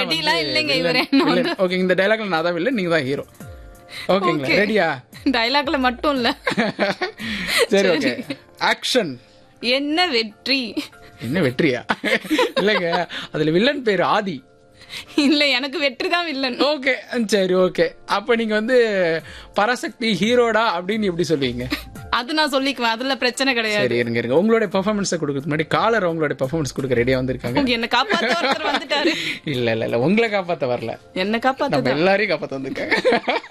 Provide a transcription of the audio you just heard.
அப்படிலாம் இல்லைங்க இவரே நான் ஓகே இந்த டைலாக்ல நான் தான் வில்ல நீங்க தான் ஹீரோ ஓகேங்களா ரெடியா டைலாக்ல மட்டும் இல்ல சரி ஓகே ஆக்ஷன் என்ன வெற்றி என்ன வெற்றியா இல்லைங்க அதுல வில்லன் பேர் ஆதி இல்ல எனக்கு வெற்றி தான் வில்லன் ஓகே சரி ஓகே அப்ப நீங்க வந்து பராசக்தி ஹீரோடா அப்படின்னு எப்படி சொல்லுவீங்க அது நான் சொல்லிக்குவேன் அதுல பிரச்சனை கிடையாது சரி இருங்க இருங்க உங்களுடைய பெர்ஃபார்மன்ஸை கொடுக்கறதுக்கு முன்னாடி காலர் உங்களுடைய பெர்ஃபார்மன்ஸ் கொடுக்க ரெடியா வந்திருக்காங்க உங்க என்ன காப்பாத்த ஒருத்தர் வந்துட்டாரு இல்ல இல்ல இல்ல உங்களை காப்பாத்த வரல என்ன காப்பாத்த நம்ம எல்லாரையும் காப்பாத்த வந்திருக்காங்க